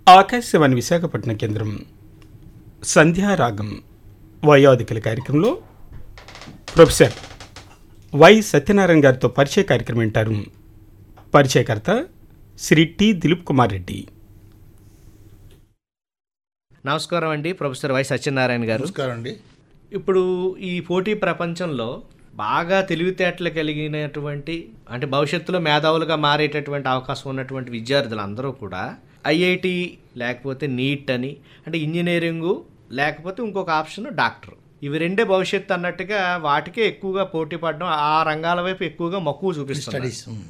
ఆకాశవాణి విశాఖపట్నం కేంద్రం సంధ్యారాగం వయోధికల కార్యక్రమంలో professor why Satyanarayana గారితో పరిచయ కార్యక్రమం వింటారు పరిచయకర్త శ్రీ టి దిలీప్ కుమార్ రెడ్డి నమస్కారం అండి ప్రొఫెసర్ వై సత్యనారాయణ గారు నమస్కారం అండి ఇప్పుడు ఈ పోటీ ప్రపంచంలో బాగా తెలివితేటలు కలిగినటువంటి అంటే భవిష్యత్తులో మేధావులుగా మారేటటువంటి అవకాశం ఉన్నటువంటి విద్యార్థులు అందరూ కూడా ఐఐటి లేకపోతే నీట్ అని అంటే ఇంజనీరింగు లేకపోతే ఇంకొక ఆప్షన్ డాక్టర్ ఇవి రెండే భవిష్యత్తు అన్నట్టుగా వాటికే ఎక్కువగా పోటీ పడడం ఆ రంగాల వైపు ఎక్కువగా మక్కువ చూపిస్తున్నారు స్టడీస్